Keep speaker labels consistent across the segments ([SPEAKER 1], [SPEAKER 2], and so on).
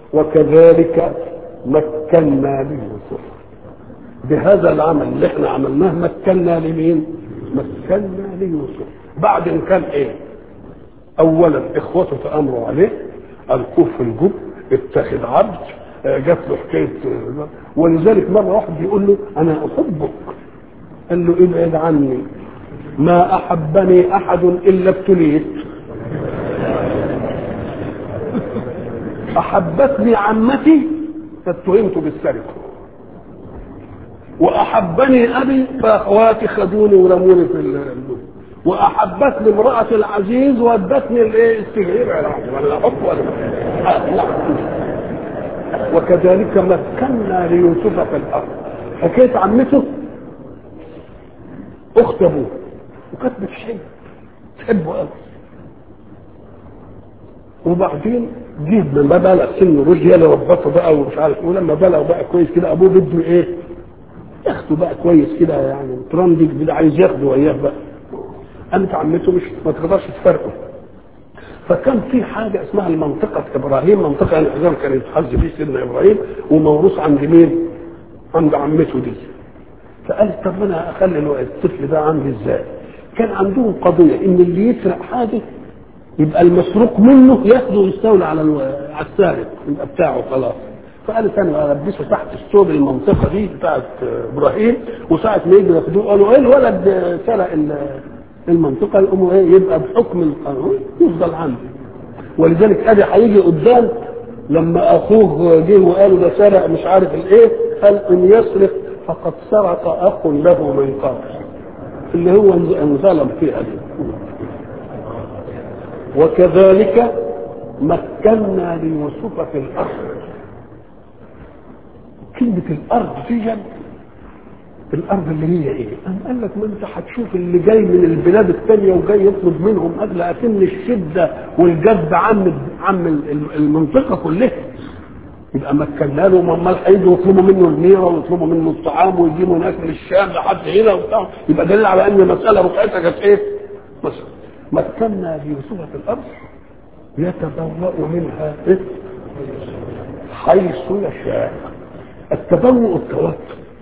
[SPEAKER 1] وكذلك مكنا ليوسف بهذا العمل اللي احنا عملناه مكنا لمين مكنا ليوسف بعد ان كان ايه اولا اخوته تامروا عليه القوه في الجب اتخذ عبد آه، جات له حكايه آه، ولذلك مره واحد بيقول له انا احبك قال له ابعد عني ما احبني احد الا ابتليت احبتني عمتي فاتهمت بالسرقه واحبني ابي فاخواتي خدوني ورموني في اللوم واحبتني امراه العزيز وادتني الايه السجن ولا احب ولا آه، لا. وكذلك مكنا ليوسف في الارض حكايه عمته اخت ابوه وكانت بتحبه تحبه قوي وبعدين جه لما بلغ سن رشد يلا ربطه بقى ومش عارف ايه ولما بلغ بقى كويس كده ابوه بده ايه ياخده بقى كويس كده يعني ترندج كده عايز ياخده وياه بقى قامت عمته مش ما تقدرش تفرقه فكان في حاجه اسمها المنطقه ابراهيم منطقه الحزام كان يتحز فيه سيدنا ابراهيم وموروث عند مين؟ عند عمته دي فقال طب انا اخلي الو- الطفل ده عندي ازاي؟ كان عندهم قضيه ان اللي يسرق حاجه يبقى المسروق منه ياخده ويستولى على الو... على السارق يبقى بتاعه خلاص فقال انا البسه تحت الثوب المنطقه دي بتاعت ابراهيم وساعه ما يجوا ياخدوه قالوا ايه الولد سرق ال- المنطقه يقوموا ايه يبقى بحكم القانون يفضل عنده ولذلك ادي هيجي قدام لما اخوه جه وقال ده سرق مش عارف الايه قال ان يسرق فقد سرق اخ له من قبل اللي هو انظلم فيها دي وكذلك مكنا ليوسف في الارض كلمة الأرض في جنب الأرض اللي هي إيه؟ أم قال لك ما أنت هتشوف اللي جاي من البلاد الثانية وجاي يطلب منهم أجل أكن الشدة والجد عم عم المنطقة كلها يبقى مكنا له امال هيجوا يطلبوا منه الميره ويطلبوا منه الطعام ويجيبوا ناس من الشام لحد هنا وبتاع يبقى دليل على ان المساله رقعتها كانت ايه؟ مثلا مكنا ليوسف في الارض يتبوأ منها إيه؟ حيث يشاء التبوء التوتر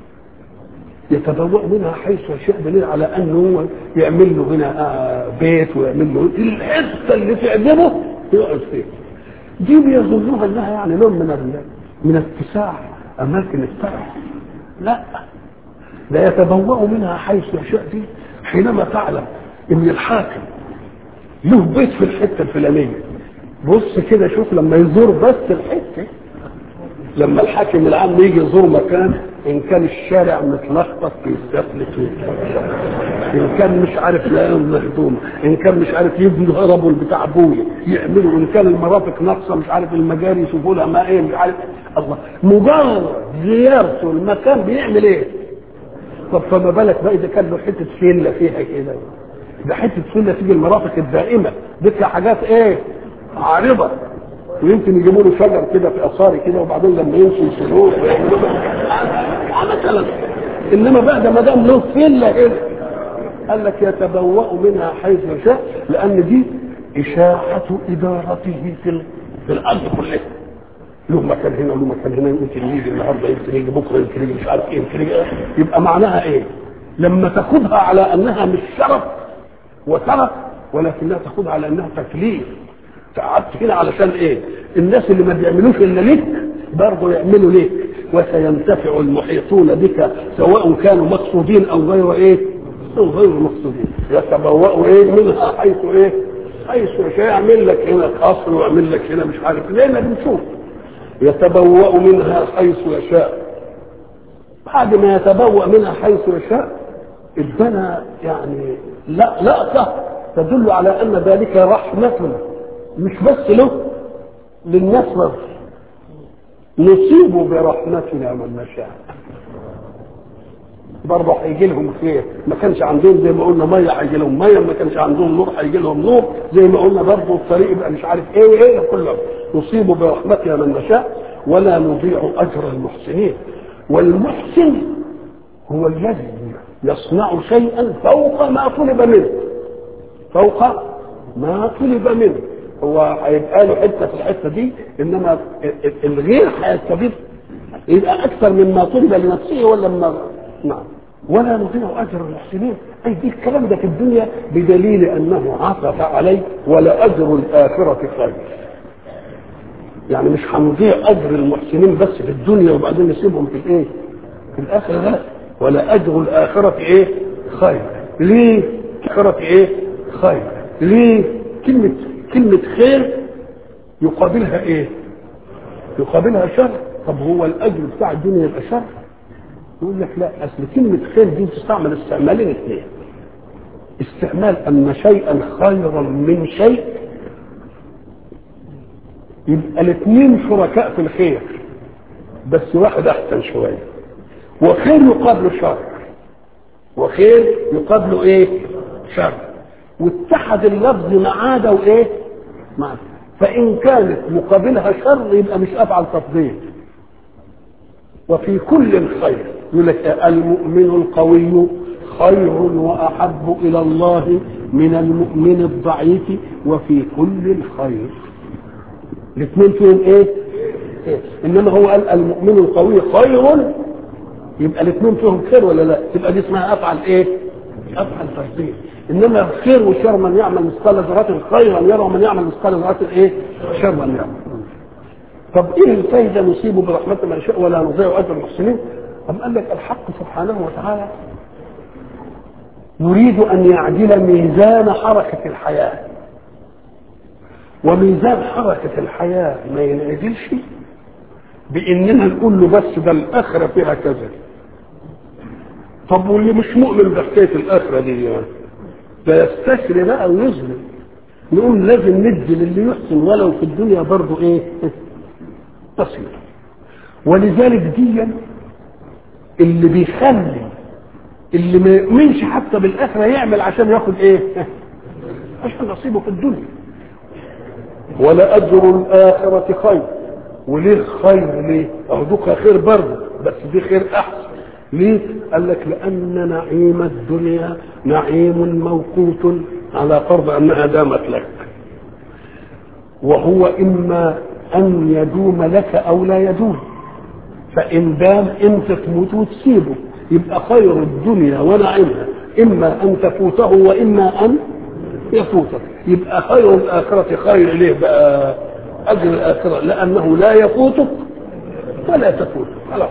[SPEAKER 1] يتبوأ منها حيث يشاء دليل على انه هو يعمل له هنا آه، بيت ويعمل له الحته اللي تعجبه يقعد فيها دي بيظنوها انها يعني نوع من ال- من اتساع اماكن السرح لا ده يتبوأ منها حيث يشاء دي حينما تعلم ان الحاكم له بيت في الحته الفلانيه بص كده شوف لما يزور بس الحته لما الحاكم العام يجي يزور مكان ان كان الشارع متلخبط يستفلت ان كان مش عارف لاقيهم مهدومه ان كان مش عارف يبنوا هربوا بتاع ابويا يعملوا ان كان المرافق ناقصه مش عارف المجاري يشوفوا لها ما ايه مش عارف الله مجرد زيارته المكان بيعمل ايه؟ طب فما بالك بقى اذا كان له حته فيلا فيها كده ده حته فيلا تيجي المرافق الدائمه دي حاجات ايه؟ عارضه ويمكن يجيبوا له شجر كده في اثاري كده وبعدين لما يمشي يشيلوه ويعملوا له مثلا انما بقى ده ما دام له فيلا هنا قال لك يتبوأ منها حيث يشاء لان دي اشاعه ادارته في ال- في الارض كلها له مكان هنا له مكان هنا يمكن يجي النهارده يمكن يجي بكره يمكن يجي مش عارف ايه يمكن يجي يبقى معناها ايه؟ لما تاخدها على انها مش شرف وترف ولكنها تاخدها على انها تكليف قعدت كده علشان ايه؟ الناس اللي ما بيعملوش الا ليك برضه يعملوا ليك وسينتفع المحيطون بك سواء كانوا مقصودين او غير ايه؟ او غير مقصودين يتبوأوا ايه منها حيث ايه؟ حيث يشاء يعمل لك هنا قصر ويعمل لك هنا مش عارف ليه بنشوف يتبوأ منها حيث يشاء بعد ما يتبوأ منها حيث يشاء ادنا يعني لا لقطة تدل على ان ذلك رحمة مش بس له للناس بس نصيب برحمتنا من نشاء برضه هيجي لهم خير ما كانش عندهم زي ما قلنا ميه هيجي لهم ميه ما كانش عندهم نور هيجي لهم نور زي ما قلنا برضه الطريق يبقى مش عارف ايه وايه كله نصيب برحمتنا من نشاء ولا نضيع اجر المحسنين والمحسن هو الذي يصنع شيئا فوق ما طلب منه فوق ما طلب منه هو هيبقى له حته في الحته دي انما الغير هيستفيد يبقى اكثر مما طلب لنفسه ولا مما نعم ولا نضيع اجر المحسنين اي دي الكلام ده في الدنيا بدليل انه عطف عليه ولا اجر الاخره خير يعني مش هنضيع اجر المحسنين بس في الدنيا وبعدين نسيبهم في الايه في الاخره لا ولا اجر الاخره ايه خير ليه الاخره ايه خير ليه كلمه كلمه خير يقابلها ايه يقابلها شر طب هو الاجر بتاع الدنيا يبقى شر يقول لك لا اصل كلمه خير دي تستعمل استعمالين اثنين استعمال ان شيئا خيرا من شيء يبقى الاثنين شركاء في الخير بس واحد احسن شويه وخير يقابله شر وخير يقابله ايه شر واتحد اللفظ مع ده وايه مع ده فان كانت مقابلها شر يبقى مش افعل تفضيل وفي كل خير يقول لك المؤمن القوي خير واحب الى الله من المؤمن الضعيف وفي كل الخير الاثنين فيهم ايه؟, إيه؟ انما هو قال المؤمن القوي خير يبقى الاثنين فيهم خير ولا لا؟ تبقى دي اسمها افعل ايه؟ افعل تفضيل انما الخير والشر من يعمل مثقال ذره خيرا يرى ومن يعمل مثقال ذره ايه؟ شرا يرى. طب ايه الفايده نصيبه برحمه من شاء ولا نضيع اجر المحسنين؟ أم قال لك الحق سبحانه وتعالى يريد أن يعدل ميزان حركة الحياة وميزان حركة الحياة ما ينعدلش بإننا نقول له بس ده الآخرة فيها كذا طب واللي مش مؤمن بحكاية الآخرة دي يعني ده يستشري بقى ويظلم نقول لازم ندي للي يحسن ولو في الدنيا برضه ايه تصير ولذلك دي اللي بيخلي اللي ما يؤمنش حتى بالاخره يعمل عشان ياخد ايه عشان نصيبه في الدنيا ولا اجر الاخره خير وليه خير ليه اهو دوك خير برضه بس دي خير احسن ليه قال لك لان نعيم الدنيا نعيم موقوت على فرض انها دامت لك وهو اما ان يدوم لك او لا يدوم فان دام انت تموت وتسيبه يبقى خير الدنيا ونعيمها اما ان تفوته واما ان يفوتك يبقى خير الاخره خير ليه بقى اجر الاخره لانه لا يفوتك ولا تفوتك خلاص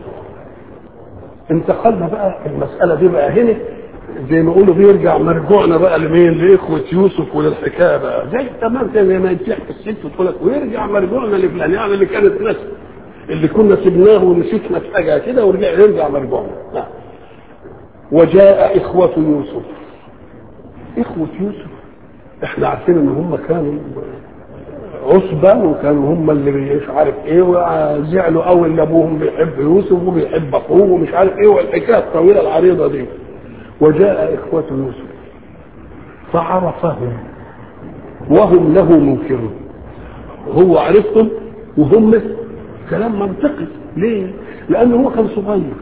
[SPEAKER 1] انتقلنا بقى المساله دي بقى هنا زي ما يقولوا بيرجع مرجوعنا بقى لمين لاخوه يوسف وللحكايه بقى زي تمام زي ما تحكي الست وتقول لك ويرجع مرجوعنا لفلان يعني اللي كانت ناس اللي كنا سبناه ونسيتنا في حاجه كده ورجع يرجع مرجوعنا نعم وجاء إخوة يوسف إخوة يوسف احنا عارفين ان هم كانوا عصبة وكانوا هم اللي مش عارف ايه وزعلوا قوي ان ابوهم بيحب يوسف وبيحب اخوه ومش عارف ايه والحكايه الطويله العريضه دي وجاء إخوة يوسف فعرفهم وهم له منكرون هو عرفهم وهم كلام منطقي ليه؟ لأنه هو كان صغير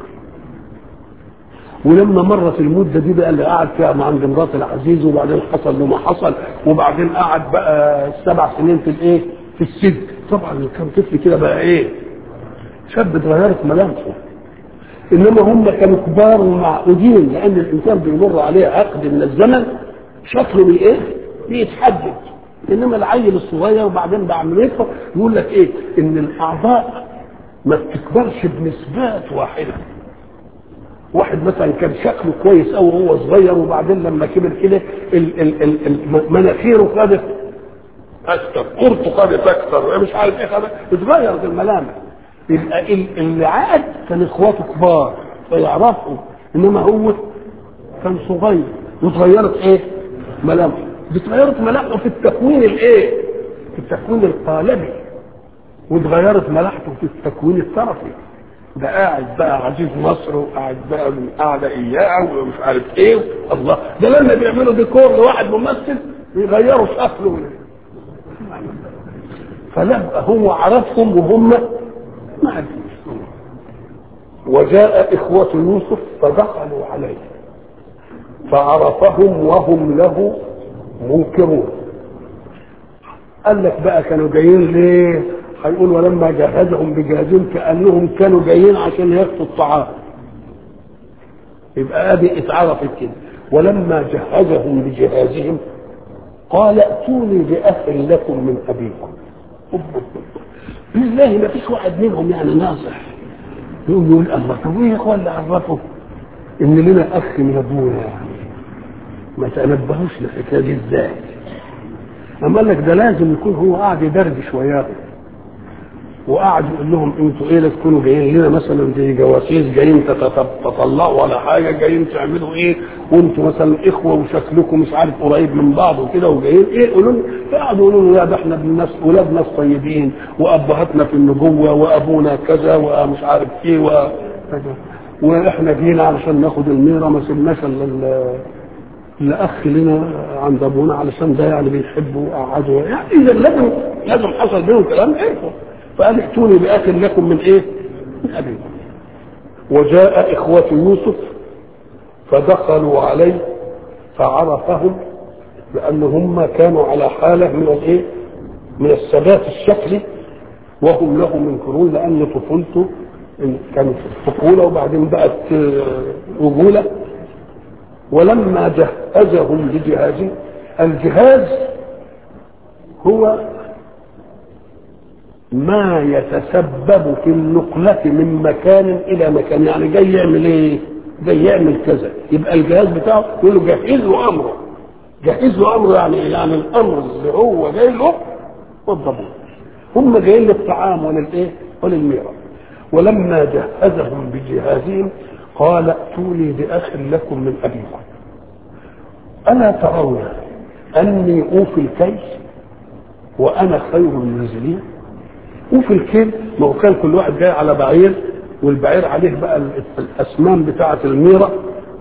[SPEAKER 1] ولما مرت المدة دي بقى اللي قعد فيها مع عند مرات العزيز وبعدين حصل له ما حصل وبعدين قعد بقى سبع سنين في الايه؟ في السجن طبعا كان طفل كده بقى ايه؟ شاب اتغيرت ملامحه انما هم كانوا كبار ومعقودين لان الانسان بيمر عليه عقد من الزمن شكله بايه؟ بيتحدد انما العيل الصغير وبعدين بعد ما يكبر يقول لك ايه؟ ان الاعضاء ما بتكبرش بنسبات واحده واحد مثلا كان شكله كويس قوي وهو صغير وبعدين لما كبر كده مناخيره خدت اكتر قرطه خدت اكتر مش عارف ايه خدت اتغيرت الملامح يبقى اللي عاد كان اخواته كبار فيعرفوا انما هو كان صغير واتغيرت ايه؟ ملامحه اتغيرت ملامحه في التكوين الايه؟ في التكوين القالبي واتغيرت ملامحه في التكوين الطرفي ده قاعد بقى عزيز مصر وقاعد بقى من قاعده اياه ومش عارف ايه الله ده لما بيعملوا ديكور لواحد ممثل بيغيروا شكله فلا هو عرفهم وهم ما عرفوش وجاء إخوة يوسف فدخلوا عليه فعرفهم وهم له منكرون قال لك بقى كانوا جايين ليه هيقول ولما جهزهم بجهازهم كانهم كانوا جايين عشان ياخدوا الطعام يبقى ادي اتعرفت كده ولما جهزهم بجهازهم قال ائتوني باخ لكم من ابيكم بالله ما فيش واحد منهم يعني ناصح يقوم يقول الله طب ايه يا اخوان اللي عرفه ان لنا اخ من ابونا يعني ما تنبهوش للحكايه دي ازاي اما قال لك ده لازم يكون هو قاعد يدردش وياهم وقعد يقول لهم انتوا ايه لا تكونوا جايين لنا مثلا زي جواسيس جايين تطلعوا ولا حاجه جايين تعملوا ايه وانتوا مثلا اخوه وشكلكم مش عارف قريب من بعض وكده وجايين ايه قولوا فقعدوا يقولوا له لا ده احنا بالناس ولاد ناس طيبين وابهاتنا في النبوه وابونا كذا ومش عارف ايه وكذا واحنا جينا علشان ناخد الميره ما سيبناش الا الاخ لنا عند ابونا علشان ده يعني بيحبه وقعدوا يعني اذا لازم لازم حصل بينهم كلام ايه فقال ائتوني باخ لكم من ايه؟ من ابيكم وجاء اخوة يوسف فدخلوا عليه فعرفهم لان هم كانوا على حاله من الايه؟ من الثبات الشكلي وهم له منكرون لان طفولته كانت طفوله وبعدين بقت رجوله ولما جهزهم بجهازه الجهاز هو ما يتسبب في النقلة من مكان إلى مكان يعني جاي يعمل إيه؟ جاي يعمل كذا يبقى الجهاز بتاعه يقول له جهز له أمره جهز له أمره يعني يعني الأمر اللي هو جاي له وضبوه هم جايين للطعام وللإيه؟ وللميرة ولما جهزهم بجهازهم قال ائتوني بأخ لكم من أبيكم ألا ترون أني أوفي الكيس وأنا خير المنزلين وفي الكيل ما هو كان كل واحد جاي على بعير والبعير عليه بقى الاسنان بتاعه الميره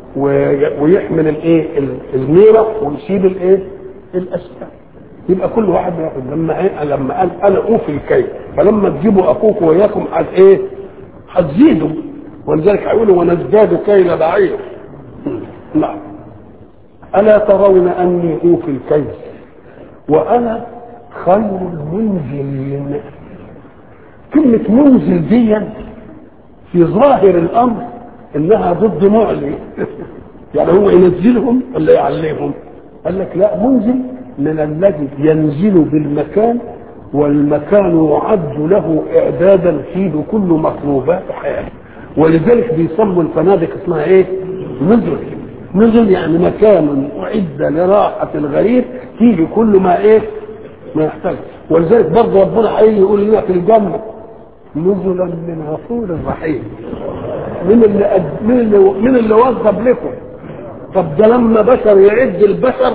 [SPEAKER 1] ويحمل الايه الميره ويسيب الايه الاسنان يبقى كل واحد بياخد لما ايه لما قال انا اوفي الكيل فلما تجيبوا اخوكم وياكم حد ايه هتزيدوا ولذلك هيقولوا ونزداد كيل بعير نعم الا ترون اني اوفي الكيل وانا خير المنزلين كلمة منزل دي في ظاهر الأمر إنها ضد معلي يعني هو ينزلهم ولا يعلمهم قال لك لا منزل من الذي ينزل بالمكان والمكان يعد له إعدادا فيه كل مطلوبات حياته ولذلك بيسموا الفنادق اسمها إيه؟ نزل نزل يعني مكان أعد لراحة الغريب فيه كل ما إيه؟ ما يحتاج ولذلك برضه ربنا هيجي يقول لنا في الجنة نزلا من غفور رحيم من اللي أد... من اللي من اللي وظف لكم طب ده لما بشر يعد البشر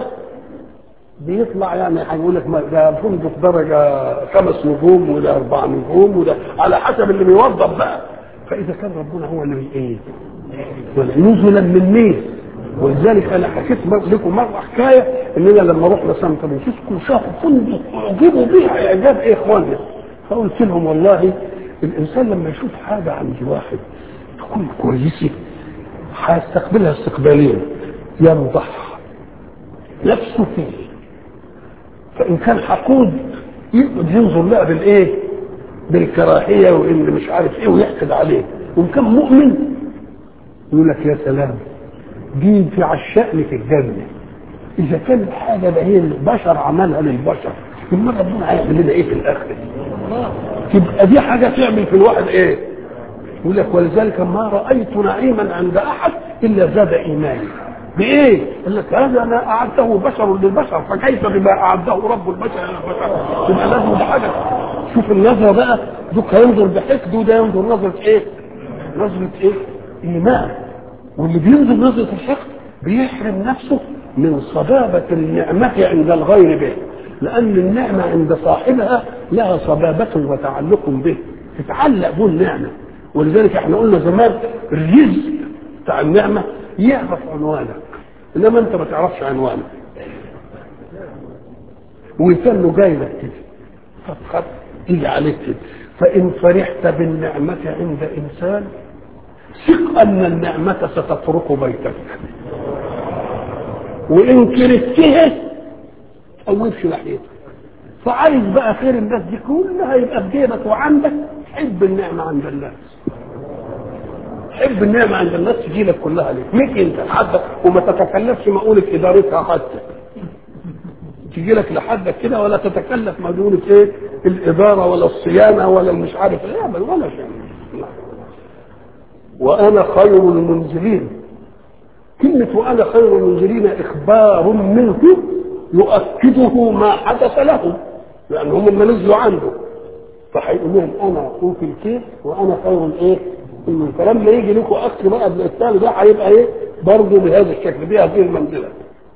[SPEAKER 1] بيطلع يعني هيقول لك ده فندق درجه خمس نجوم وده اربع نجوم وده على حسب اللي بيوظف بقى فاذا كان ربنا هو اللي ايه نزلا من مين ولذلك انا حكيت لكم مره حكايه اننا لما رحنا سان فرانسيسكو شافوا فندق اعجبوا بيها اعجاب ايه اخواننا فقلت لهم والله الانسان لما يشوف حاجه عند واحد تكون كويسه هيستقبلها استقبالين ينضح نفسه فيه فان كان حقود يقعد ينظر لها بالايه؟ بالكراهيه وان مش عارف ايه ويحقد عليه وان كان مؤمن يقول لك يا سلام دي في عشاء في الجنه اذا كان الحاجه ده هي البشر عملها للبشر ثم ربنا هيعمل لنا ايه في الاخره تبقى دي حاجه تعمل في الواحد ايه يقول لك ولذلك ما رايت نعيما عند احد الا زاد ايماني بايه؟ قال لك هذا انا اعده بشر للبشر فكيف بما اعده رب البشر للبشر؟ يبقى لازم ده حاجه شوف النظره بقى دوك هينظر بحقد وده ينظر نظره ايه؟ نظره ايه؟ ايمان واللي بينظر نظره الحقد بيحرم نفسه من صبابه النعمه عند الغير به لأن النعمة عند صاحبها لها صبابة وتعلق به تتعلق به النعمة ولذلك احنا قلنا زمان الرزق بتاع النعمة يعرف عنوانك إنما أنت ما تعرفش عنوانك وكان له جاي لك كده خط خط يجي عليك كده فإن فرحت بالنعمة عند إنسان ثق أن النعمة ستترك بيتك وإن كرهتها تقومش ناحيتك فعايز بقى خير الناس دي كلها يبقى في جيبك وعندك حب النعمه عند الناس حب النعمه عند الناس تجي لك كلها ليك ليك انت لحدك وما تتكلفش مقولة ادارتها حتى تجي لك لحدك كده ولا تتكلف مدونة ايه الاداره ولا الصيانه ولا مش عارف ايه بل ولا شيء وانا خير المنزلين كلمة وأنا خير المنزلين إخبار منه يؤكده ما حدث لهم لأن هم اللي نزلوا عنده فهيقول لهم أنا أوفي الكيس وأنا خير الإيه؟ المنزلين فلما يجي لكم أخ بقى ابن الثاني ده هيبقى إيه؟ برضه بهذا الشكل بهذه المنزلة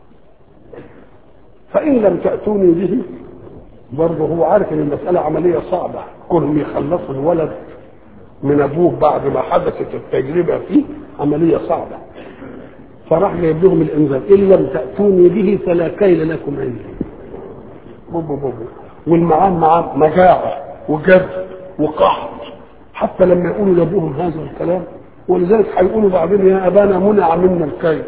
[SPEAKER 1] فإن لم تأتوني به برضه هو عارف إن المسألة عملية صعبة كلهم يخلصوا الولد من أبوه بعد ما حدثت التجربة فيه عملية صعبة فراح جايب لهم الانذار ان لم تاتوني به فلا كيل لكم عندي بوبو بوبو والمعام معاه مجاعه وجد وقحط حتى لما يقولوا لابوهم هذا الكلام ولذلك هيقولوا بعدين يا ابانا منع منا الكيل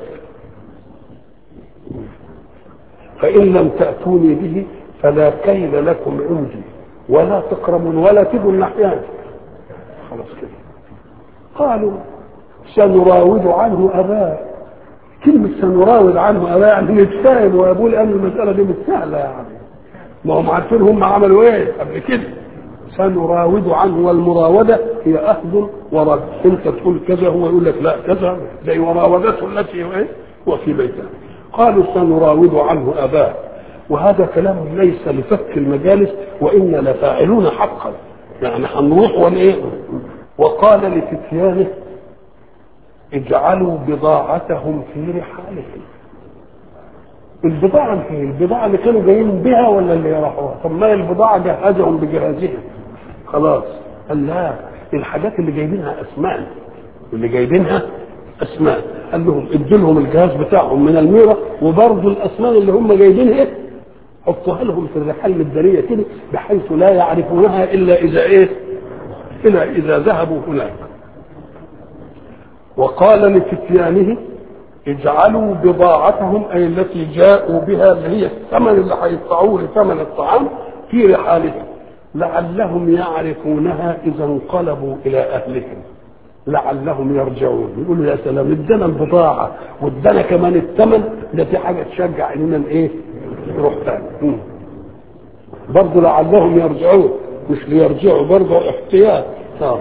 [SPEAKER 1] فان لم تاتوني به فلا كيل لكم عندي ولا تكرمون ولا تبوا النحيان خلاص كده قالوا سنراود عنه اباه كلمة سنراود عنه أباه يعني نتفاهم وأبوه لأن المسألة دي مش سهلة يعني ما هم عارفين هم عملوا إيه قبل كده سنراود عنه والمراودة هي أخذ ورد أنت تقول كذا هو يقول لك لا كذا زي وراودته التي هو إيه هو في بيتها قالوا سنراود عنه أباه وهذا كلام ليس لفك المجالس وإنا لفاعلون حقا يعني هنروح ونإيه وقال لفتيانه اجعلوا بضاعتهم في رحالهم البضاعة في البضاعة اللي كانوا جايين بها ولا اللي راحوها طب ما البضاعة جهزهم بجهازها خلاص قال لا الحاجات اللي جايبينها أسمان اللي جايبينها أسمان قال لهم ادوا لهم الجهاز بتاعهم من الميرة وبرضه الأسمان اللي هم جايبينها حطوها لهم في الرحال الدارية كده بحيث لا يعرفونها إلا إذا إيه إلا إذا ذهبوا هناك وقال لفتيانه اجعلوا بضاعتهم اي التي جاءوا بها اللي هي الثمن اللي هيدفعوه لثمن الطعام في رحالهم لعلهم يعرفونها اذا انقلبوا الى اهلهم لعلهم يرجعون يقولوا يا سلام ادانا البضاعه وادانا كمان الثمن ده في حاجه تشجع اننا ايه نروح تاني برضه لعلهم يرجعون مش ليرجعوا برضه احتياط آه.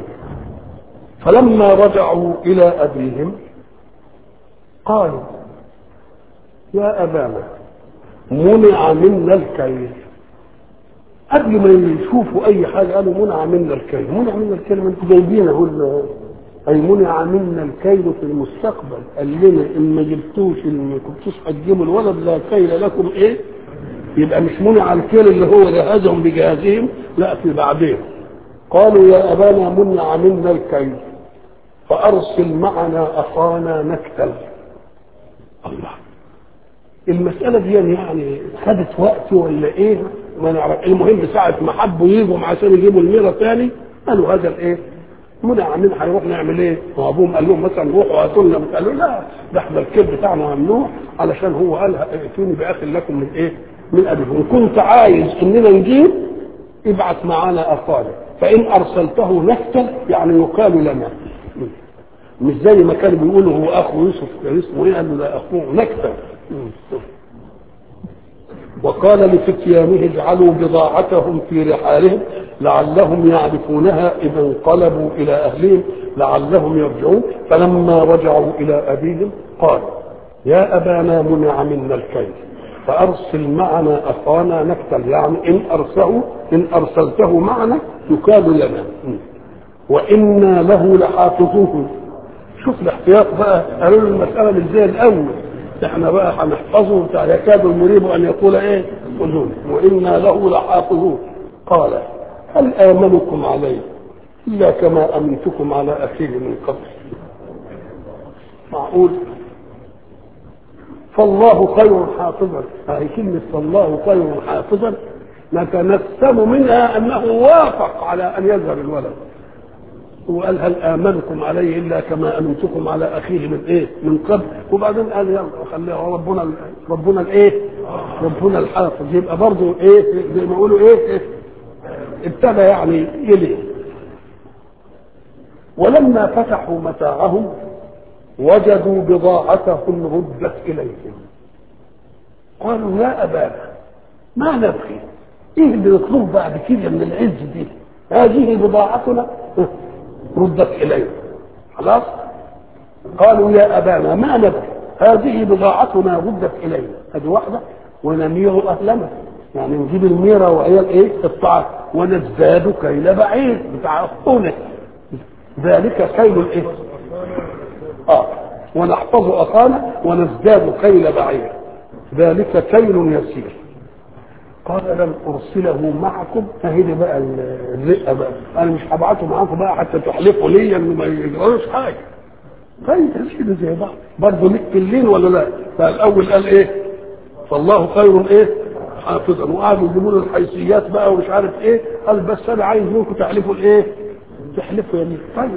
[SPEAKER 1] فلما رجعوا إلى أبيهم قالوا يا أبانا منع منا الكيل قبل ما يشوفوا أي حاجة قالوا منع منا الكيل منع منا الكيل ما انتوا جايبينه أي منع منا الكيل في المستقبل قال لنا إن ما جبتوش إن ما كنتوش هتجيبوا الولد لا كيل لكم إيه يبقى مش منع الكيل اللي هو جهازهم بجهازهم لا في بعدين قالوا يا أبانا منع منا الكيل فأرسل معنا أخانا نكتل الله المسألة دي يعني خدت وقت ولا إيه ما نعرف المهم ساعة ما حبوا يجوا عشان يجيبوا الميرة تاني قالوا هذا الإيه منع من هيروح نعمل ايه؟ وابوهم قال لهم مثلا روحوا هاتوا لنا قالوا لا ده احنا الكيد بتاعنا ممنوع علشان هو قال ائتوني باخ لكم من ايه؟ من ابيكم كنت عايز اننا نجيب ابعث معانا اخانا فان ارسلته نكتل يعني يقال لنا مش زي ما كانوا بيقولوا هو اخو يوسف كان اسمه ايه قال له ده اخوه نكتل وقال لفتيانه اجعلوا بضاعتهم في رحالهم لعلهم يعرفونها اذا انقلبوا الى اهلهم لعلهم يرجعون فلما رجعوا الى ابيهم قال يا ابانا منع منا الكيل فارسل معنا اخانا نكتل يعني ان ارسله ان ارسلته معنا يكاد لنا وانا له لحافظوه شوف الاحتياط بقى قالوا له المساله مش زي الاول احنا بقى هنحفظه بتاع يكاد المريب ان يقول ايه خذوني وانا له لحافظون قال هل امنكم عليه الا كما امنتكم على اخيه من قبل معقول فالله خير حافظا هذه كلمة فالله خير حافظا نتنسم منها أنه وافق على أن يذهب الولد وقال هل امنكم عليه الا كما امنتكم على اخيه من ايه؟ من قبل وبعدين قال يلا خليها ربنا ربنا الايه؟ ربنا الحافظ يبقى برضه ايه زي ما يقولوا ايه, إيه؟ ابتدى يعني يلي ولما فتحوا متاعهم وجدوا بضاعتهم ردت اليهم قالوا يا ابانا ما نبغي ايه اللي نطلبه بعد كده من العز دي هذه بضاعتنا ردت الينا خلاص قالوا يا ابانا ما نبغي هذه بضاعتنا ردت الينا هذه واحده ونمير اهلنا يعني نجيب الميرة وهي الايه الطعام ونزداد كيل بعير بتاع أخونا ذلك كيل الايه اه ونحفظ اخانا ونزداد كيل بعير ذلك كيل يسير قال لن ارسله معكم فهدي بقى الرقه بقى انا مش هبعته معاكم بقى حتى تحلفوا لي انه ما يجراش حاجه طيب كده زي بعض برضه ليك في الليل ولا لا فالاول قال ايه فالله خير ايه حافظا وقعدوا يجيبوا له الحيثيات بقى ومش عارف ايه قال بس انا عايز منكم تحلفوا الايه تحلفوا يمين طيب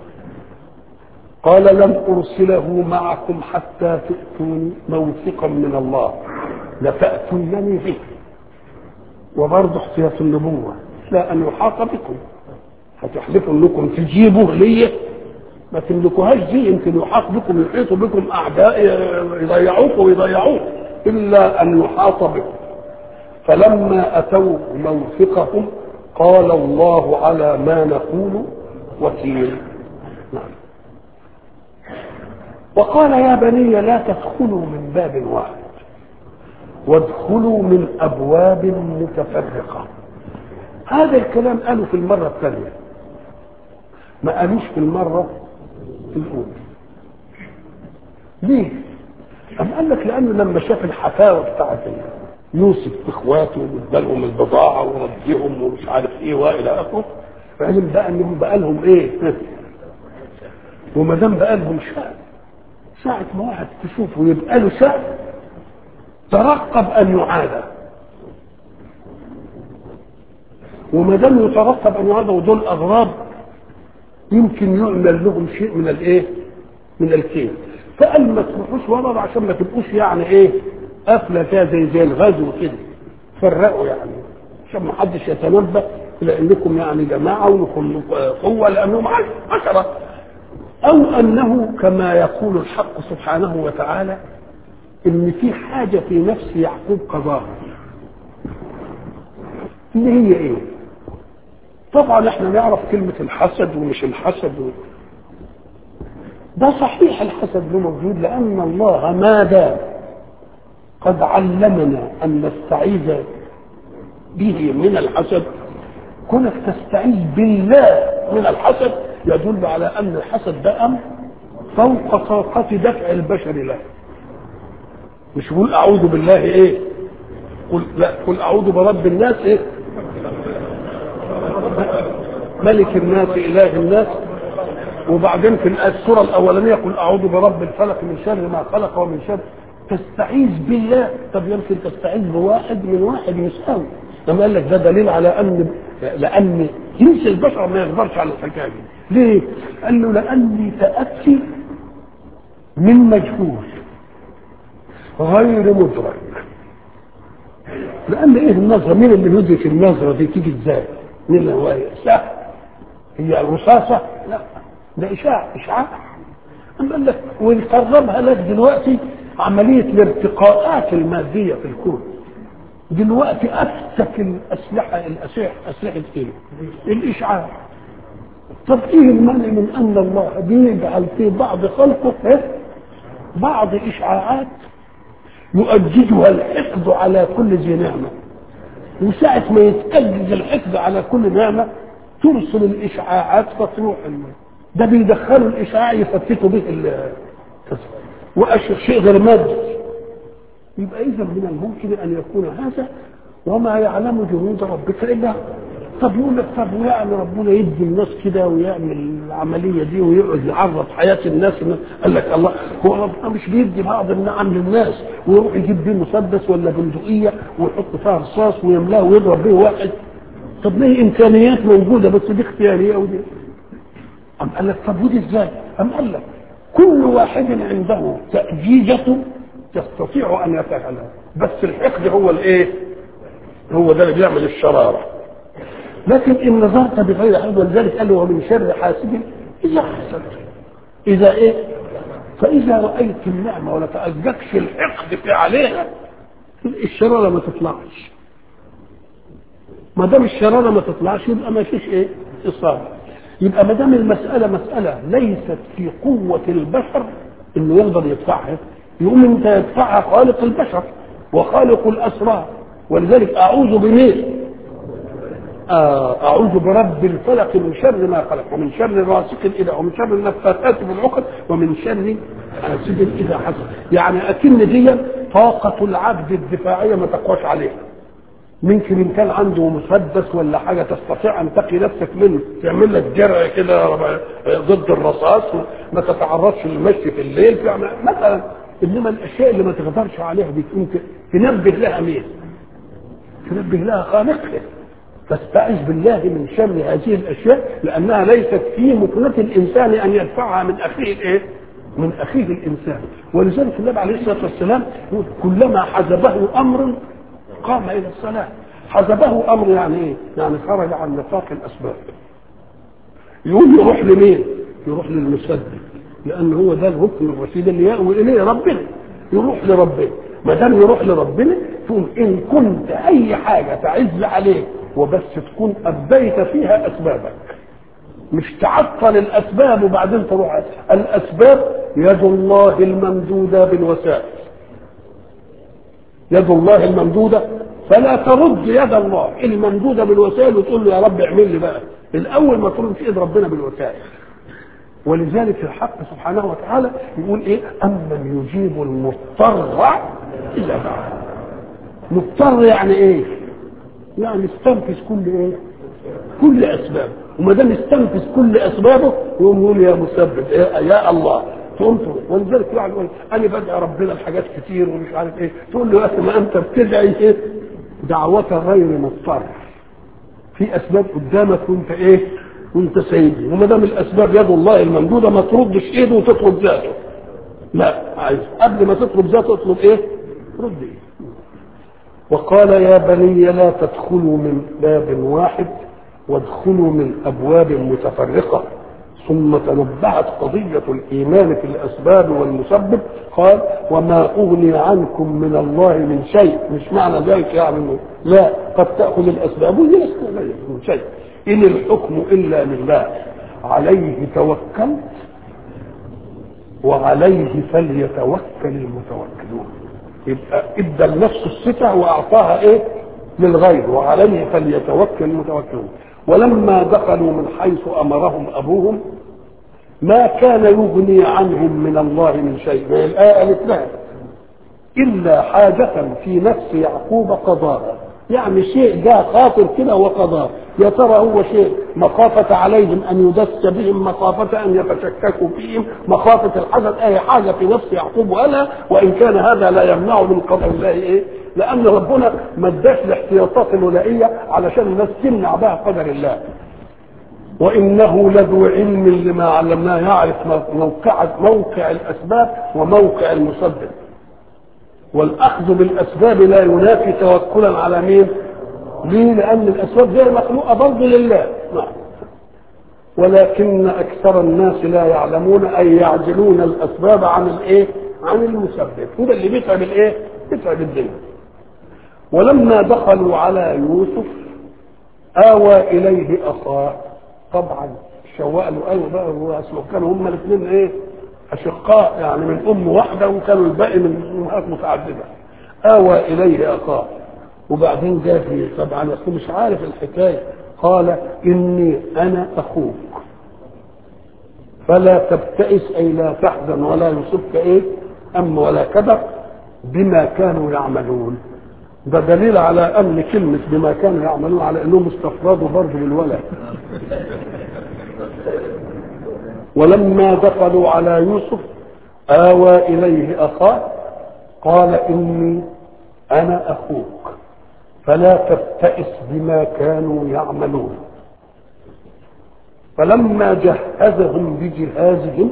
[SPEAKER 1] قال لن ارسله معكم حتى تؤتوني موثقا من الله لتاتونني به وبرضه احتياط النبوه لا ان يحاط بكم هتحلفوا انكم تجيبوه ليه ما تملكوهاش دي يمكن يحاط بكم يحيط بكم اعداء يضيعوك ويضيعوك الا ان يحاط بكم فلما اتوا موثقهم قال الله على ما نقول وكيل نعم وقال يا بني لا تدخلوا من باب واحد وادخلوا من ابواب متفرقه هذا الكلام قالوا في المره الثانيه ما قالوش في المره الاولى ليه أم قال لك لأنه لما شاف الحفاوة بتاعت يوسف إخواته وادالهم البضاعة وربيهم ومش عارف إيه وإلى آخره فعلم بقى إنهم بقى لهم إيه وما دام بقى لهم شأن ساعة ما واحد تشوفه يبقى له شأن ترقب أن يعاد وما دام يترقب أن يعاد ودول أغراب يمكن يعمل لهم شيء من الإيه؟ من الكيل فقال ما تروحوش ورا عشان ما تبقوش يعني ايه قافله كده زي زي الغزو كده فرقوا يعني عشان ما حدش يتنبه الى انكم يعني جماعه ولكم قوه لانهم عشره او انه كما يقول الحق سبحانه وتعالى ان في حاجه في نفس يعقوب قضاها اللي هي ايه طبعا احنا نعرف كلمه الحسد ومش الحسد و... ده صحيح الحسد له موجود لأن الله ما دام قد علمنا أن نستعيذ به من الحسد كونك تستعيذ بالله من الحسد يدل على أن الحسد ده أمر فوق طاقة دفع البشر له مش يقول أعوذ بالله إيه قل لا قل أعوذ برب الناس إيه ملك الناس إله الناس وبعدين في السورة الأولانية قل أعوذ برب الفلق من شر ما خلق ومن شر تستعيذ بالله طب يمكن تستعيذ بواحد من واحد يساوي لما قال لك ده دليل على أن لأن جنس البشر ما يقدرش على الحكاية دي ليه؟ قال له لأني تأتي من مجهول غير مدرك لأن إيه النظرة؟ مين اللي يدرك النظرة دي تيجي إزاي؟ مين هو سهل هي الرصاصة؟ لا ده إشاع إشعاع أما قال لك ونقربها لك دلوقتي عملية الارتقاءات المادية في الكون دلوقتي أفتك الأسلحة الأسلحة أسلحة إيه؟ الإشعاع طب إيه المانع من أن الله بيجعل في بعض خلقه إيه؟ بعض إشعاعات يؤججها الحقد على كل ذي نعمة وساعة ما يتأجج الحقد على كل نعمة ترسل الإشعاعات فتروح الماء ده بيدخلوا الاشعاع يفتتوا به واشياء شيء غير مادي يبقى اذا من الممكن ان يكون هذا وما يعلم جنود ربك الا طب يقول لك طب ويعني ربنا يدي الناس كده ويعمل العمليه دي ويقعد يعرض حياه الناس قال لك الله هو ربنا مش بيدي بعض النعم للناس ويروح يجيب بيه مسدس ولا بندقيه ويحط فيها رصاص ويملاه ويضرب بيه واحد طب ليه امكانيات موجوده بس دي اختياريه ودي أم قال لك طب ودي ازاي؟ أم قال لك كل واحد عنده تأجيجة يستطيع أن يفعلها بس الحقد هو الإيه؟ هو ده اللي بيعمل الشرارة لكن إن نظرت بغير حقد ولذلك قال له ومن شر حاسد إذا حسد إذا إيه؟ فإذا رأيت النعمة ولا تأججش الحقد في عليها الشرارة ما تطلعش ما دام الشرارة ما تطلعش يبقى ما فيش إيه؟ إصابة يبقى ما دام المسألة مسألة ليست في قوة البشر إنه يقدر يدفعها يقوم أنت يدفعها خالق البشر وخالق الأسرار ولذلك أعوذ بمين؟ آه أعوذ برب الفلق من شر ما خلق ومن شر راسق إذا ومن شر النفاثات في العقد ومن شر حاسد إذا حسد يعني أكن دي طاقة العبد الدفاعية ما تقواش عليها ممكن ان كان عنده مسدس ولا حاجه تستطيع ان تقي نفسك منه تعمل لك درع كده ضد الرصاص ما تتعرضش للمشي في الليل يعني مثلا انما الاشياء اللي ما تقدرش عليها دي ممكن تنبه لها مين؟ تنبه لها خالقها فاستعذ بالله من شر هذه الاشياء لانها ليست في مكنه الانسان ان يدفعها من اخيه الايه؟ من اخيه الانسان ولذلك النبي عليه الصلاه والسلام يقول كلما حزبه امر قام الى الصلاه حزبه امر يعني ايه؟ يعني خرج عن نطاق الاسباب يقول يروح لمين؟ يروح للمسدد لان هو ده الركن الرشيد اللي يأوي اليه ربنا يروح لربنا ما دام يروح لربنا تقول ان كنت اي حاجه تعز عليك وبس تكون ابديت فيها اسبابك مش تعطل الاسباب وبعدين تروح الاسباب يد الله الممدوده بالوسائل يد الله الممدوده فلا ترد يد الله الممدوده بالوسائل وتقول له يا رب اعمل لي بقى الاول ما ترد ايد ربنا بالوسائل ولذلك الحق سبحانه وتعالى يقول ايه امن يجيب المضطر اذا دعاه مضطر يعني ايه يعني استنفذ كل ايه كل اسبابه وما دام استنفذ كل اسبابه يقوم يقول يا مسبب إيه يا الله تقوم تقول ولذلك واحد يقول انا بدعي ربنا بحاجات كتير ومش عارف ايه تقول له يا اخي ما انت بتدعي ايه دعوة غير مضطر في اسباب قدامك وانت ايه وانت سيدي وما دام الاسباب يد الله الممدوده ما تردش ايده وتطلب ذاته لا عايز قبل ما تطلب ذاته اطلب ايه رد ايه وقال يا بني لا تدخلوا من باب واحد وادخلوا من ابواب متفرقه ثم تنبهت قضية الإيمان في الأسباب والمسبب قال وما أغني عنكم من الله من شيء مش معنى ذلك يعني لا قد تأخذ الأسباب وليست من شيء إن الحكم إلا لله عليه توكلت وعليه فليتوكل المتوكلون يبقى ادى لنفسه الصفة وأعطاها إيه للغير وعليه فليتوكل المتوكلون ولما دخلوا من حيث امرهم ابوهم ما كان يغني عنهم من الله من شيء ما الايه قالت لها الا حاجه في نفس يعقوب قضاها يعني شيء جاء خاطر كده وقضاه يا ترى هو شيء مخافة عليهم أن يدس بهم مخافة أن يتشككوا فيهم مخافة الحسد أي حاجة في نفس يعقوب ولا وإن كان هذا لا يمنع من قدر الله إيه لأن ربنا ما اداش الاحتياطات الولائية علشان الناس تمنع بها قدر الله وإنه لذو علم لما علمناه يعرف موقع موقع الأسباب وموقع المسبب والأخذ بالأسباب لا ينافي توكلا على مين؟ ليه؟ لأن الأسباب دي مخلوقة برضه لله نعم ولكن أكثر الناس لا يعلمون أي يعزلون الأسباب عن الإيه؟ عن المسبب وده اللي بيتعب الإيه؟ بيتعب الدنيا ولما دخلوا على يوسف آوى إليه أخاه طبعا شواء له قالوا بقى هو أصله كانوا هما الاثنين إيه؟ أشقاء يعني من أم واحدة وكانوا الباقي من أمهات متعددة آوى إليه أخاه وبعدين جاء في طبعا أخوه مش عارف الحكاية قال إني أنا أخوك فلا تبتئس أي لا تحزن ولا يصبك إيه أم ولا كدر بما كانوا يعملون ده دليل على أن كلمة بما كانوا يعملون على أنهم استفردوا برضه بالولد ولما دخلوا على يوسف آوى إليه أخاه قال إني أنا أخوك فلا تبتئس بما كانوا يعملون فلما جهزهم بجهازهم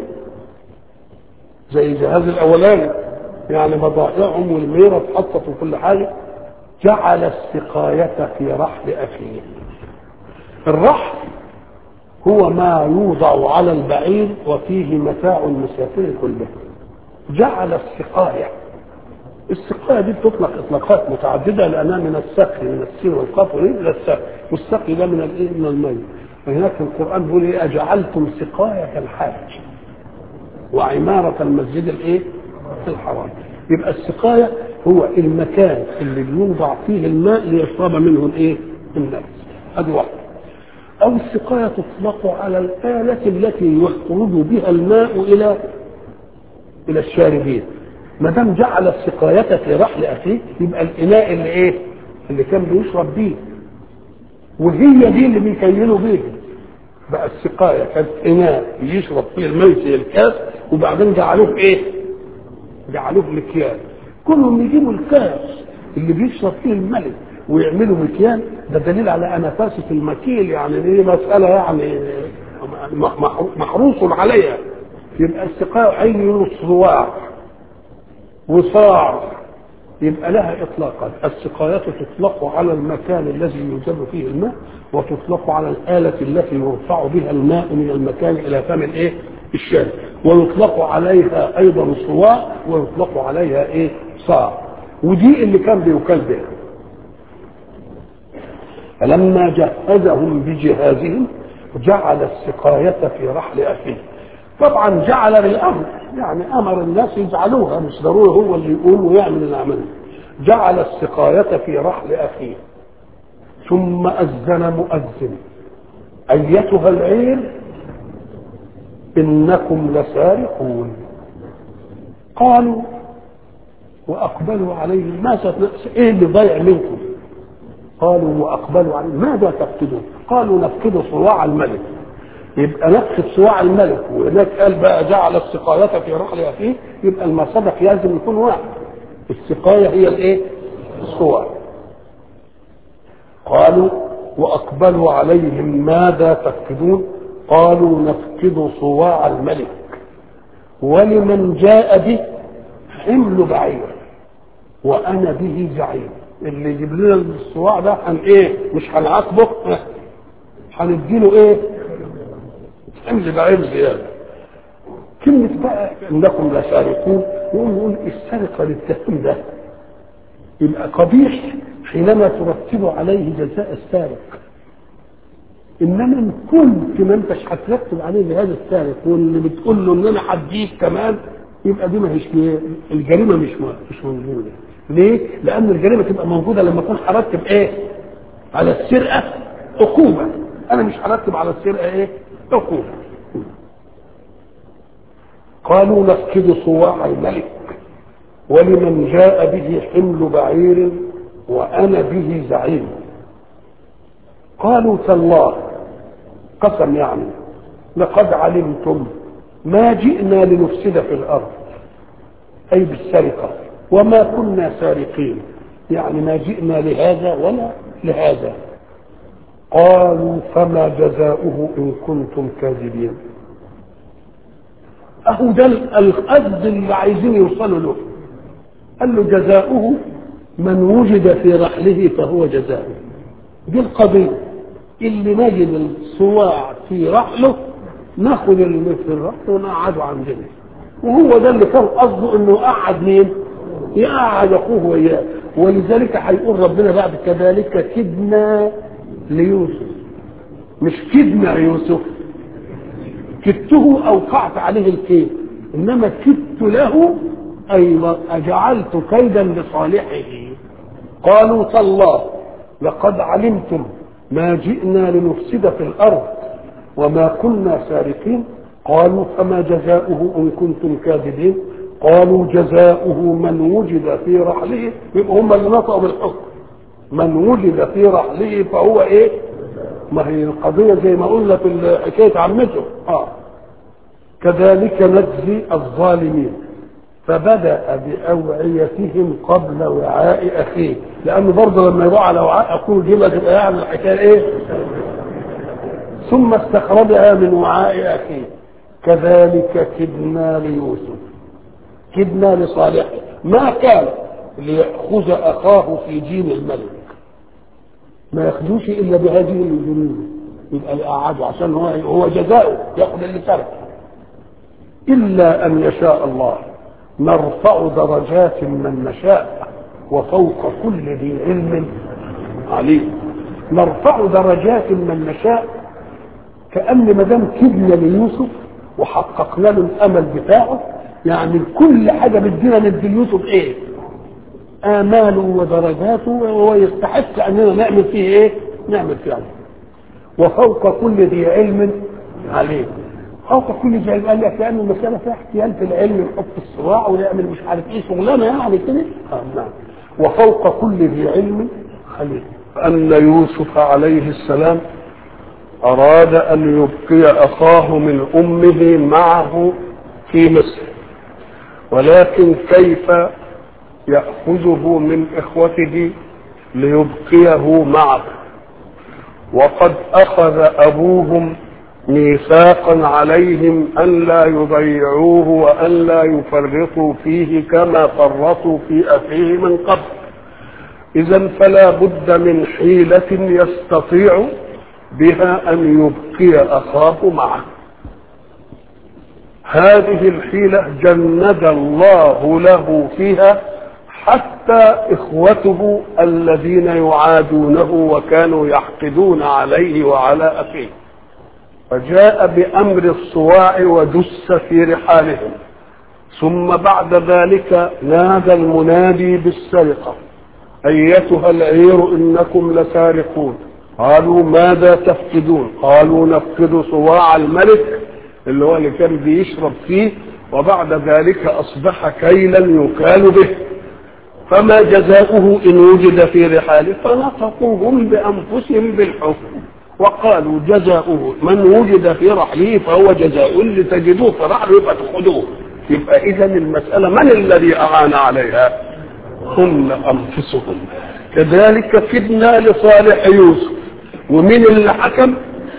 [SPEAKER 1] زي الجهاز الاولاني يعني بضائعهم والميره اتحطت وكل حاجه جعل السقايه في رحل اخيه الرحل هو ما يوضع على البعير وفيه متاع المسافر كله جعل السقايه السقايه دي بتطلق اطلاقات متعدده لانها من السقي من السين والقاف الى السقي والسقي ده من الايه من المي فهناك في القران بيقول ايه اجعلتم سقايه الحاج وعماره المسجد الايه الحرام يبقى السقايه هو المكان اللي بيوضع فيه الماء ليشرب منه الايه الناس هذه واحده او السقايه تطلق على الاله التي يخرج بها الماء الى الى الشاربين ما دام جعل السقايه في رحل اخيه يبقى الاناء اللي ايه اللي كان بيشرب بيه وهي دي اللي بيكيلوا بيه بقى السقايه كانت اناء يشرب فيه الماء في الكاس وبعدين جعلوه ايه جعلوه مكيال كلهم يجيبوا الكاس اللي بيشرب فيه الملك ويعملوا مكيال ده دليل على انفاسه المكيل يعني دي مساله يعني محروس عليها يبقى السقايه عين الصواع وصاع يبقى لها اطلاقا السقايه تطلق على المكان الذي يوجد فيه الماء وتطلق على الاله التي يرفع بها الماء من المكان الى فم الايه الشارب ويطلق عليها ايضا صواع ويطلق عليها ايه صاع ودي اللي كان بيكال بها فلما جهزهم بجهازهم جعل السقاية في رحل أخيه طبعا جعل بالأمر يعني أمر الناس يجعلوها مش ضروري هو اللي يقوم ويعمل اللي عمله جعل السقاية في رحل أخيه ثم أذن مؤذن أيتها العير إنكم لسارقون قالوا وأقبلوا عليهم ماذا إيه اللي ضيع منكم قالوا واقبلوا عليه ماذا تفقدون؟ قالوا نفقد صواع الملك يبقى نفقد صواع الملك وهناك قال بقى جعل السقاية في رحل أخيه يبقى المصدق لازم يكون واحد السقاية هي الايه؟ الصواع قالوا وأقبلوا عليهم ماذا تفقدون؟ قالوا نفقد صواع الملك ولمن جاء به حمل بعير وأنا به زعيم اللي يجيب لنا الصواع ده هن ايه مش هنعاقبه هنديله ايه حمل بعير زياده كلمة بقى انكم لسارقون يقوم يقول السرقة للتهم ده يبقى قبيح حينما ترتب عليه جزاء السارق انما ان كنت ما انتش هترتب عليه لهذا السارق واللي بتقول له ان انا هديك كمان يبقى دي ما هيش الجريمه مش مش موجوده ليه؟ لأن الجريمة تبقى موجودة لما أكون هرتب إيه؟ على السرقة عقوبة. أنا مش هرتب على السرقة إيه؟ عقوبة. قالوا نفقد صواع الملك ولمن جاء به حمل بعير وأنا به زعيم. قالوا تالله قسم يعني لقد علمتم ما جئنا لنفسد في الأرض أي بالسرقة وما كنا سارقين يعني ما جئنا لهذا ولا لهذا قالوا فما جزاؤه ان كنتم كاذبين اهو ده القصد اللي عايزين يوصلوا له قال له جزاؤه من وجد في رحله فهو جزاؤه دي القضيه اللي نجد الصواع في رحله ناخد اللي في الرحل ونقعده عندنا وهو ده اللي كان قصده انه قعد مين؟ يقعد اخوه وياه ولذلك هيقول ربنا بعد كذلك كدنا ليوسف مش كدنا يوسف كدته اوقعت عليه الكيد انما كدت له اي اجعلت كيدا لصالحه قالوا تالله لقد علمتم ما جئنا لنفسد في الارض وما كنا سارقين قالوا فما جزاؤه ان كنتم كاذبين قالوا جزاؤه من وجد في رحله يبقى هم اللي نطقوا بالحكم من وجد في رحله فهو ايه ما هي القضيه زي ما قلنا في حكايه عمته اه كذلك نجزي الظالمين فبدا باوعيتهم قبل وعاء اخيه لانه برضه لما يروح على وعاء اخوه دي ما تبقى يعني الحكايه ايه ثم استخرجها من وعاء اخيه كذلك كدنا ليوسف كدنا لصالح ما كان ليأخذ أخاه في دين الملك ما ياخدوش إلا بهذه الجنود يبقى يقعدوا عشان هو هو جزاؤه ياخذ اللي ترك إلا أن يشاء الله نرفع درجات من نشاء وفوق كل ذي علم عليم نرفع درجات من نشاء كأن ما دام كدنا ليوسف وحققنا له الأمل بتاعه يعني كل حاجة بدينا ندي ليوسف إيه؟ آماله ودرجاته وهو يستحق أننا نعمل فيه إيه؟ نعمل فيه عليه. وفوق كل ذي علم عليه فوق كل ذي علم قال لك لأن المسألة فيها احتيال في العلم يحط الصراع ويعمل مش عارف إيه شغلانة يعني كده آه نعم وفوق كل ذي علم عليه أن يوسف عليه السلام أراد أن يبقي أخاه من أمه معه في مصر ولكن كيف يأخذه من إخوته ليبقيه معه وقد أخذ أبوهم ميثاقا عليهم أن لا يضيعوه وأن لا يفرطوا فيه كما فرطوا في أخيه من قبل إذا فلا بد من حيلة يستطيع بها أن يبقي أخاه معه هذه الحيلة جند الله له فيها حتى إخوته الذين يعادونه وكانوا يحقدون عليه وعلى أخيه فجاء بأمر الصواع ودس في رحالهم ثم بعد ذلك نادى المنادي بالسرقة أيتها العير إنكم لسارقون قالوا ماذا تفقدون قالوا نفقد صواع الملك اللي هو اللي كان بيشرب فيه وبعد ذلك أصبح كيلا يكال به فما جزاؤه إن وجد في رحاله فنطقوا هم بأنفسهم بالحكم وقالوا جزاؤه من وجد في رحله فهو جزاء لتجدوه في رحله يبقى تأخذوه يبقى إذا المسألة من الذي أعان عليها هم أنفسهم كذلك كدنا لصالح يوسف ومن اللي حكم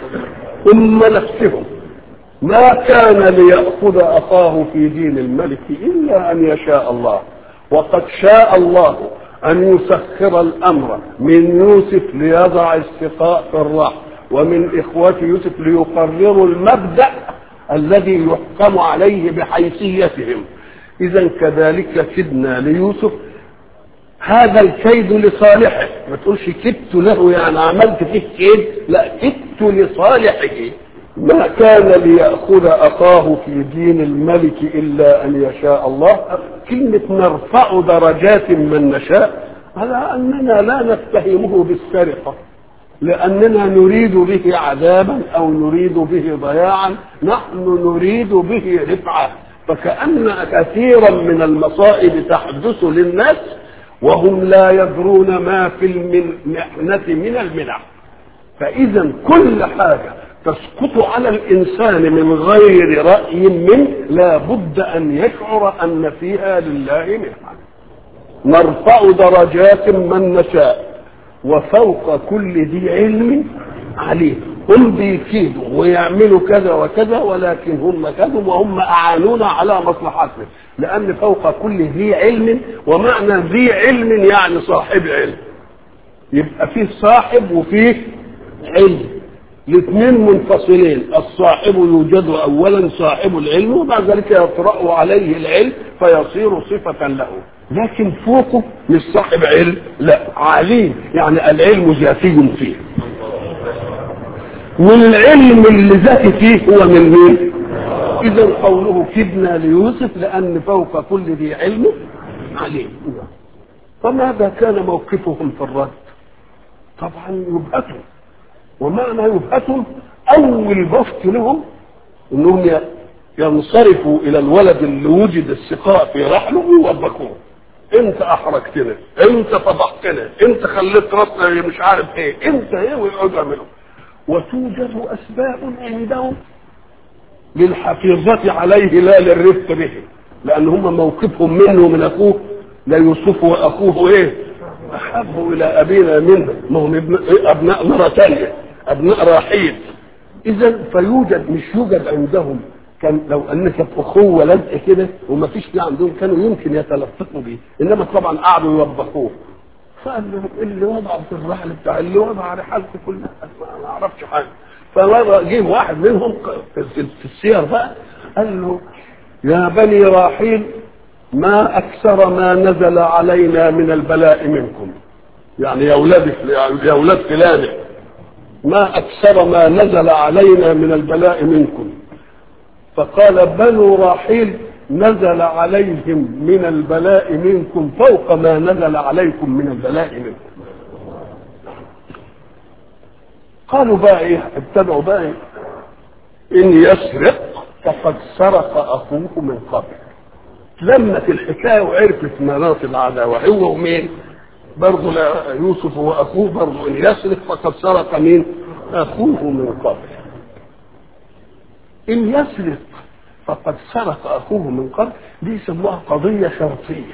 [SPEAKER 1] هم نفسهم ما كان ليأخذ أخاه في دين الملك إلا أن يشاء الله وقد شاء الله أن يسخر الأمر من يوسف ليضع السقاء في الرحم ومن إخوة يوسف ليقرروا المبدأ الذي يحكم عليه بحيثيتهم إذا كذلك كدنا ليوسف هذا الكيد لصالحه ما تقولش كدت له يعني عملت فيه كيد لا كدت لصالحه ما كان ليأخذ أخاه في دين الملك إلا أن يشاء الله كلمة نرفع درجات من نشاء على أننا لا نتهمه بالسرقة لأننا نريد به عذابا أو نريد به ضياعا نحن نريد به رفعة فكأن كثيرا من المصائب تحدث للناس وهم لا يدرون ما في المحنة من المنح فإذا كل حاجة تسقط على الإنسان من غير رأي منه لا بد أن يشعر أن فيها لله نعمة نرفع درجات من نشاء وفوق كل ذي علم عليه هم بيكيدوا ويعملوا كذا وكذا ولكن هم كذبوا وهم أعانونا على مصلحتهم لأن فوق كل ذي علم ومعنى ذي علم يعني صاحب علم يبقى فيه صاحب وفيه علم الاثنين منفصلين الصاحب يوجد اولا صاحب العلم وبعد ذلك يطرا عليه العلم فيصير صفه له لكن فوقه مش صاحب علم لا عليم يعني العلم ذاتي فيه والعلم اللي ذاتي فيه هو من مين اذا قوله كدنا ليوسف لان فوق كل ذي علم عليم فماذا كان موقفهم في الرد طبعا يبهتهم ومعنى يبهتهم اول بسط لهم انهم ينصرفوا الى الولد اللي وجد السقاء في رحله ويوبخوه انت احرجتنا انت فضحتنا انت خليت راسنا مش عارف ايه انت ايه ويقعدوا يعملوا وتوجد اسباب عندهم للحفيظة عليه لا للرفق به لان هم موقفهم منه من اخوه لا يوسف واخوه ايه احب الى ابينا منه ما هم ابن... ابناء مرة ثانيه ابناء راحيل اذا فيوجد مش يوجد عندهم كان لو ان كانت اخوه لزق كده وما فيش ده عندهم كانوا يمكن يتلطفوا بيه انما طبعا قعدوا يوبخوه فقال لهم اللي وضع في الرحل بتاع اللي وضع رحلته كلها ما اعرفش حاجه فجه واحد منهم في السير بقى قال له يا بني راحيل ما اكثر ما نزل علينا من البلاء منكم يعني يا اولاد يا اولاد فلان ما اكثر ما نزل علينا من البلاء منكم فقال بنو راحيل نزل عليهم من البلاء منكم فوق ما نزل عليكم من البلاء منكم قالوا بقى ايه ابتدعوا بقى إيه؟ ان يسرق فقد سرق اخوه من قبل لمت الحكايه وعرفت مناط العداوه هو ومين برضه يوسف واخوه برضه ان يسرق فقد سرق مين اخوه من قبل ان يسرق فقد سرق اخوه من قبل دي يسموها قضيه شرطيه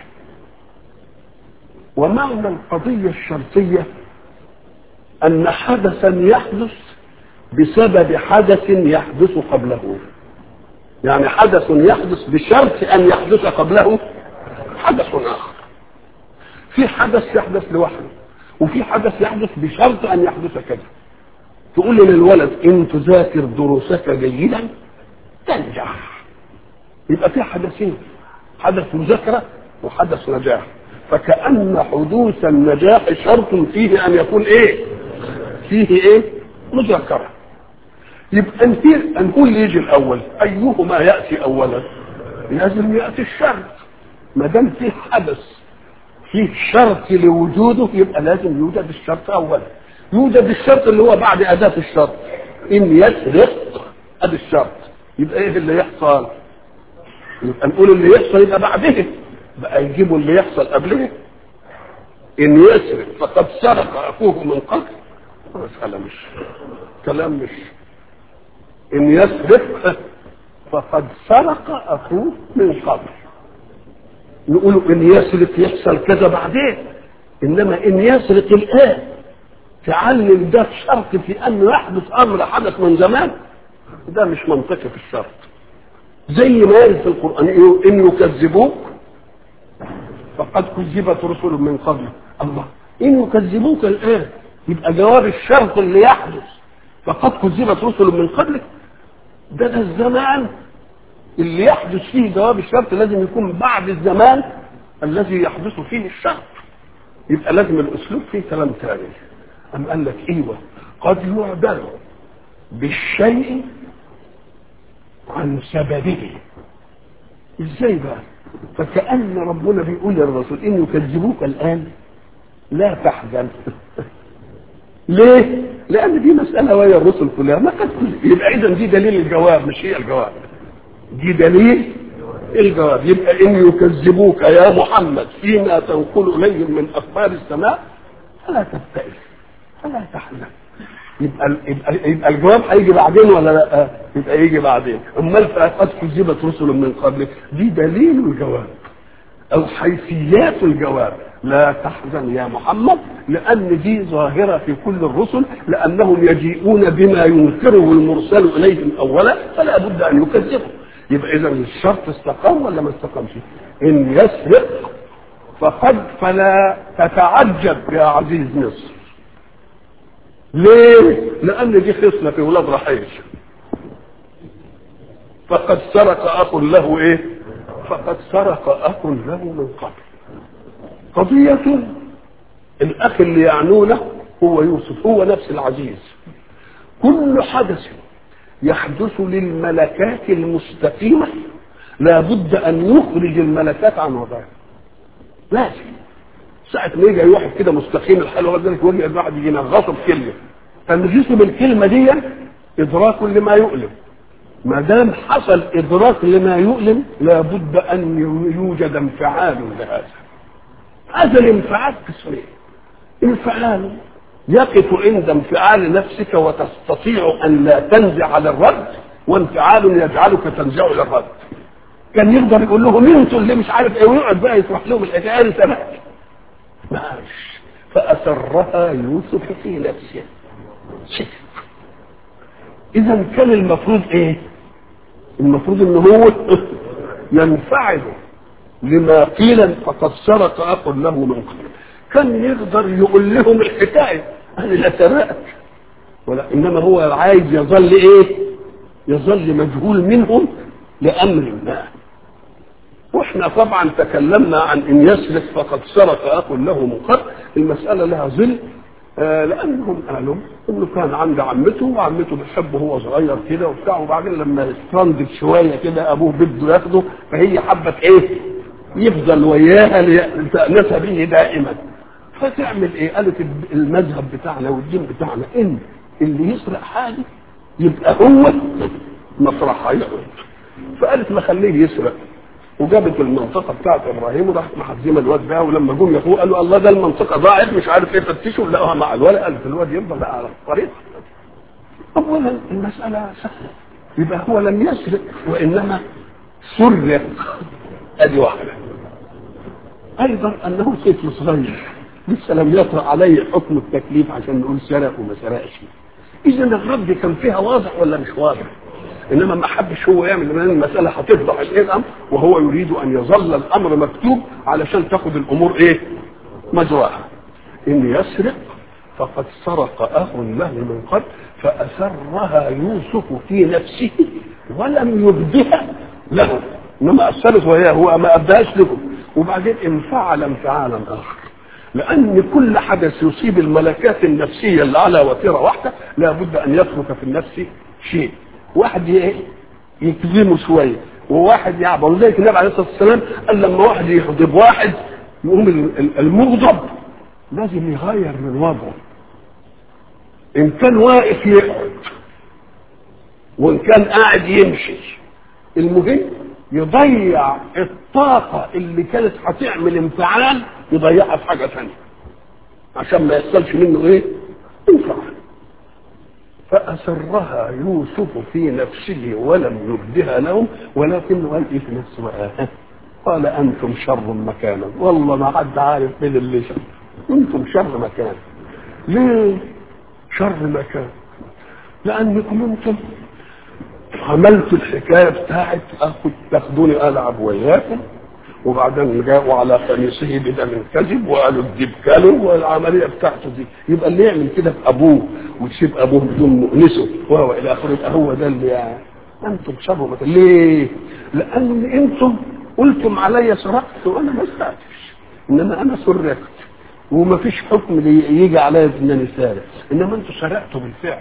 [SPEAKER 1] ومعنى القضيه الشرطيه ان حدثا يحدث بسبب حدث يحدث قبله يعني حدث يحدث بشرط ان يحدث قبله حدث اخر في حدث يحدث لوحده وفي حدث يحدث بشرط ان يحدث كذا تقول للولد ان تذاكر دروسك جيدا تنجح يبقى في حدثين حدث مذاكره وحدث نجاح فكأن حدوث النجاح شرط فيه ان يكون ايه فيه ايه مذاكره يبقى نقول اللي يجي الاول ايهما ياتي اولا لازم ياتي الشرط ما دام فيه حدث فيه شرط لوجوده يبقى لازم يوجد الشرط اولا يوجد الشرط اللي هو بعد اداه الشرط ان يسرق ادي الشرط يبقى ايه اللي يحصل يبقى نقول اللي يحصل يبقى بعده بقى يجيبوا اللي يحصل قبله ان يسرق فقد سرق اخوه من قبل مسألة مش كلام مش ان يسرق فقد سرق اخوه من قبل نقول ان يسرق يحصل كذا بعدين انما ان يسرق الان تعلم ده شرط في انه يحدث امر حدث من زمان ده مش منطقي في الشرط زي ما قال في القران ان يكذبوك فقد كذبت رسل من قبل الله ان يكذبوك الان يبقى جواب الشرط اللي يحدث فقد كذبت رسل من قبلك ده ده الزمان اللي يحدث فيه جواب الشرط لازم يكون بعد الزمان الذي يحدث فيه الشرط يبقى لازم الاسلوب فيه كلام ثاني أم قال لك ايوه قد يعبر بالشيء عن سببه ازاي بقى فكأن ربنا بيقول للرسول ان يكذبوك الان لا تحزن ليه؟ لأن دي مسألة وهي الرسل كلها ما قد يبقى إذا دي دليل الجواب مش هي الجواب دي دليل الجواب يبقى إن يكذبوك يا محمد فيما تنقل إليهم من أخبار السماء فلا تبتئس فلا تحزن يبقى يبقى, يبقى الجواب هيجي بعدين ولا لا؟ يبقى يجي بعدين، امال قد كذبت رسل من قبلك دي دليل الجواب او حيثيات الجواب لا تحزن يا محمد لان دي ظاهره في كل الرسل لانهم يجيئون بما ينكره المرسل اليهم اولا فلا بد ان يكذبوا يبقى اذا الشرط استقام ولا ما استقامش ان يسرق فقد فلا تتعجب يا عزيز مصر ليه لان دي خصله في ولاد رحيل فقد سرق اخ له ايه فقد سرق اخ له من قبل قضية الأخ اللي يعنونه هو يوسف هو نفس العزيز كل حدث يحدث للملكات المستقيمة لابد أن يخرج الملكات عن وضعها لازم ساعة ما يجي واحد كده مستقيم الحال وذلك وجه الواحد يجي ينغصه بكلمة تنغيصه بالكلمة دي إدراك لما يؤلم ما دام حصل إدراك لما يؤلم لابد أن يوجد انفعال لهذا هذا الانفعال قسمين انفعال يقف عند انفعال نفسك وتستطيع ان لا تنزع على الرد وانفعال يجعلك تنزع للرد كان يقدر يقول لهم انتوا اللي مش عارف ايه ويقعد بقى يشرح لهم الحكايه انت بقى ماشي فاسرها يوسف في نفسه شف اذا كان المفروض ايه المفروض ان هو ينفعل لما قيل فقد سرق اخ له من قبل كان يقدر يقول لهم الحكايه انا لا سرقت ولا انما هو عايز يظل ايه يظل مجهول منهم لامر ما واحنا طبعا تكلمنا عن ان يسرق فقد سرق اخ له من قبل المساله لها ظل آه لانهم قالوا انه كان عند عمته وعمته بتحبه وهو صغير كده وبتاع وبعدين لما استنضج شويه كده ابوه بده ياخده فهي حبت ايه؟ يفضل وياها لتأنس به دائما فتعمل ايه؟ قالت المذهب بتاعنا والدين بتاعنا ان اللي يسرق حاجه يبقى هو مطرحها يقعد فقالت ما خليه يسرق وجابت المنطقه بتاعت ابراهيم وراحت محزمه الواد ده ولما جم ياخوه قالوا الله ده المنطقه ضاعت مش عارف ايه فتشوا لقوها مع الولد قالت الواد يفضل بقى على الطريق اولا المساله سهله يبقى هو لم يسرق وانما سرق ادي واحده ايضا انه طفل صغير لسه لم يطرأ عليه حكم التكليف عشان نقول سرق وما سرقش اذا الرد كان فيها واضح ولا مش واضح انما ما حبش هو يعمل لان المساله هتفضح الامر وهو يريد ان يظل الامر مكتوب علشان تاخد الامور ايه مجراها ان يسرق فقد سرق اخ له من قبل فاسرها يوسف في نفسه ولم يبدها له انما اثرت وهي هو ما ابداش لكم وبعدين انفعل انفعالا اخر لان كل حدث يصيب الملكات النفسيه اللي على وتيره واحده لابد ان يترك في النفس شيء واحد ايه يكذبه شويه وواحد يعبر ولذلك النبي عليه الصلاه والسلام قال لما واحد يغضب واحد يقوم المغضب لازم يغير من وضعه ان كان واقف يقعد وان كان قاعد يمشي المهم يضيع الطاقة اللي كانت هتعمل انفعال يضيعها في حاجة ثانية عشان ما يحصلش منه ايه؟ انفعال فأسرها يوسف في نفسه ولم يبدها لهم ولكنه قال ايه في نفسه بقى قال انتم شر مكانا والله ما حد عارف مين اللي شر انتم شر مكان ليه شر مكان لانكم انتم عملتوا الحكايه بتاعت اخد تاخدوني العب وياكم وبعدين جاءوا على قميصه بدم كذب وقالوا الديب كانوا والعمليه بتاعته دي يبقى اللي يعمل كده في ابوه وتسيب ابوه بدون مؤنسه وهو الى اخره يبقى هو ده اللي يعني انتم شر مثل ليه؟ لان انتم قلتم علي سرقت وانا ما سرقتش انما انا سرقت وما فيش حكم يجي عليا انني سارق انما انتم سرقتوا بالفعل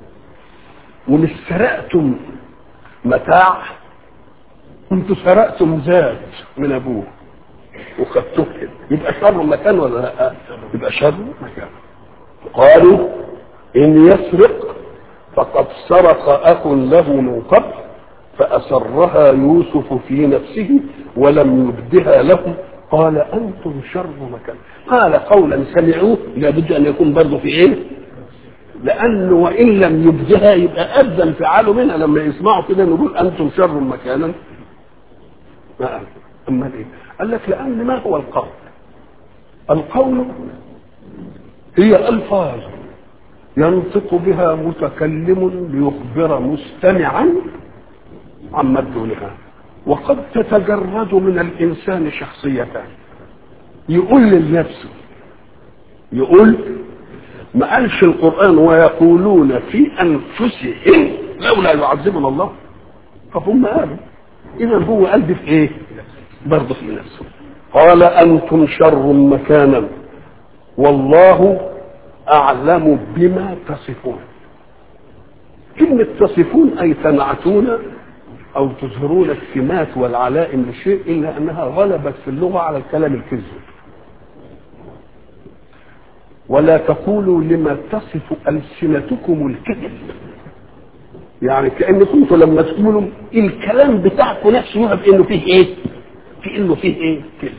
[SPEAKER 1] ومش سرقتم متاع انتوا سرقتم ذات من ابوه وخدتوه كده يبقى شر مكان ولا لا يبقى شر مكان قالوا ان يسرق فقد سرق اخ له من قبل فاسرها يوسف في نفسه ولم يبدها لهم قال انتم شر مكان قال قولا سمعوه لابد ان يكون برضه في ايه لانه وان لم يبدها يبقى ابدى انفعاله منها لما يسمعوا كده نقول انتم شر مكانا ما قال اما ايه قال لك لان ما هو القول القول هي الفاظ ينطق بها متكلم ليخبر مستمعا عما دونها وقد تتجرد من الانسان شخصيتان يقول لنفسه يقول ما قالش القرآن ويقولون في أنفسهم لولا يعذبنا الله فهم قالوا إذا هو قلبي في إيه؟ برضه في نفسه قال أنتم شر مكانا والله أعلم بما تصفون كلمة تصفون أي تنعتون أو تظهرون السمات والعلائم للشيء إلا أنها غلبت في اللغة على الكلام الكذب ولا تقولوا لما تصف ألسنتكم الكذب يعني كأنكم انتوا لما تقولوا الكلام بتاعكم نفسه يوهم انه فيه ايه؟ في انه فيه ايه؟ كذب.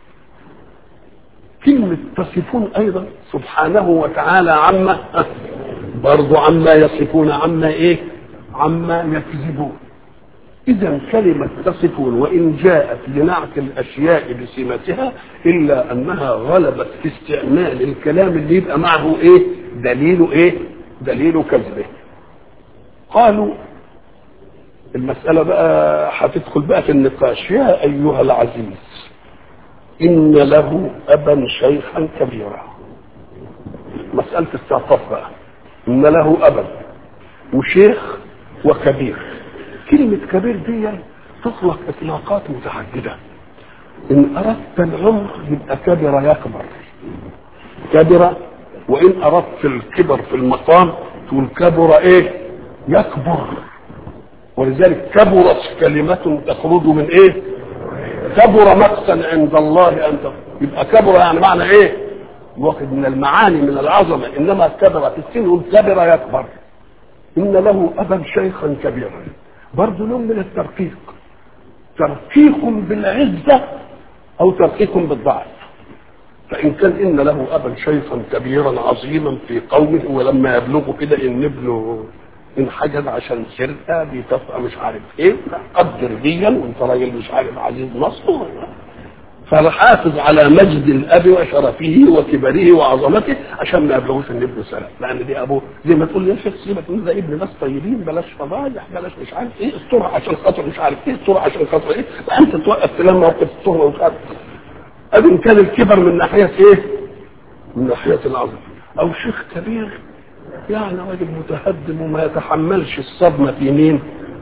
[SPEAKER 1] كلمة تصفون ايضا سبحانه وتعالى عما برضو عما يصفون عما ايه؟ عما يكذبون. إذا كلمة تصفون وإن جاءت لنعت الأشياء بسمتها إلا أنها غلبت في استعمال الكلام اللي يبقى معه إيه؟ دليل إيه؟ دليل كذبه. قالوا المسألة بقى هتدخل بقى في النقاش يا أيها العزيز إن له أبا شيخا كبيرا مسألة استعطاف بقى إن له أبا وشيخ وكبير كلمة كبير دي تطلق إطلاقات متعددة إن أردت العمر يبقى كبر يكبر كبر وإن أردت الكبر في المقام تقول كبر إيه يكبر ولذلك كبرت كلمة تخرج من إيه كبر مقتا عند الله أن يبقى كبر يعني معنى إيه واخد من المعاني من العظمة إنما كبر في السن يقول كبر يكبر إن له أبا شيخا كبيرا برضه نوع من الترقيق ترقيق بالعزة أو ترقيق بالضعف فإن كان إن له أبا شيخا كبيرا عظيما في قومه ولما يبلغوا كده إن ابنه انحجز عشان سرقة بيتفق مش عارف إيه قدر ديا وأنت راجل مش عارف عزيز مصر فحافظ على مجد الاب وشرفه وكبره وعظمته عشان ما يبلغوش ان ابنه سرق لان دي ابوه زي ما تقول يا شيخ سيبك من ده ابن ناس طيبين بلاش فضايح بلاش مش عارف ايه الصوره عشان خاطر مش عارف ايه الصوره عشان خاطر ايه انت توقف تلام موقف الصوره ومش عارف ادي ان كان الكبر من ناحيه ايه؟ من ناحيه العظمه او شيخ كبير يعني راجل متهدم وما يتحملش الصدمه في مين؟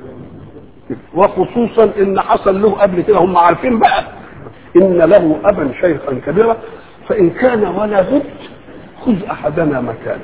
[SPEAKER 1] وخصوصا ان حصل له قبل كده هم عارفين بقى إن له أبا شيخا كبيرا فإن كان ولا بد خذ أحدنا مكانه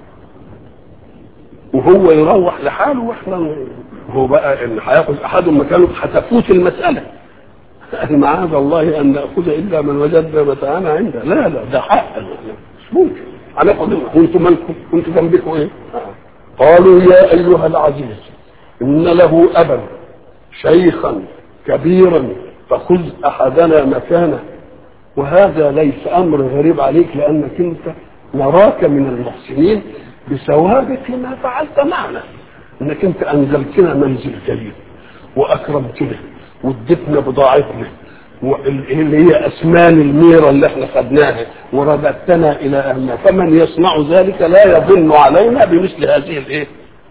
[SPEAKER 1] وهو يروح لحاله واحنا هو بقى ان هياخذ احد مكانه هتفوت المساله معاذ الله ان ناخذ الا من وجدنا متاعنا عنده لا لا ده حق مش ممكن هناخذ وانتم مالكم كنتم ذنبكم ايه؟ قالوا يا ايها العزيز ان له ابا شيخا كبيرا فخذ احدنا مكانه وهذا ليس امر غريب عليك لانك انت نراك من المحسنين بثوابك ما فعلت معنا انك انت انزلتنا منزل جليل واكرمتنا واديتنا بضاعتنا اللي هي اسمان الميره اللي احنا خدناها ورددتنا الى اهلنا فمن يصنع ذلك لا يظن علينا بمثل هذه الايه؟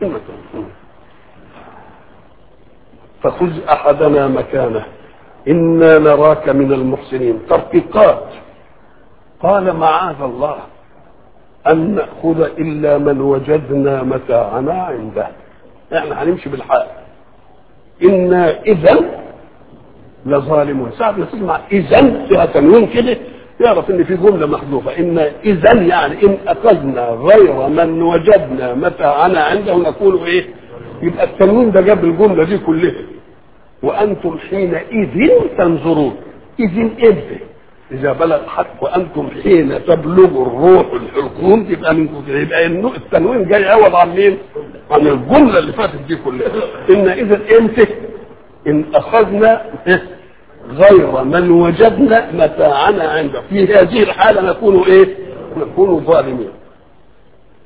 [SPEAKER 1] فخذ احدنا مكانه انا نراك من المحسنين ترقيقات قال معاذ الله ان ناخذ الا من وجدنا متاعنا عنده احنا هنمشي بالحق انا اذا لظالمون ساعة ما تسمع اذا فيها تنوين كده يعرف ان في جمله محذوفه ان اذا يعني ان اخذنا غير من وجدنا متاعنا عنده نقول ايه يبقى التنوين ده جاب الجمله دي كلها وانتم حينئذ تنظرون اذن امتى اذا بلغ حق وانتم حين تبلغ الروح الحلقوم يبقى منكم كده يبقى التنوين جاي عوض عن مين؟ عن الجمله اللي فاتت دي كلها ان اذا امتى ان اخذنا غير من وجدنا متاعنا عنده في هذه الحاله نكون ايه؟ نكون ظالمين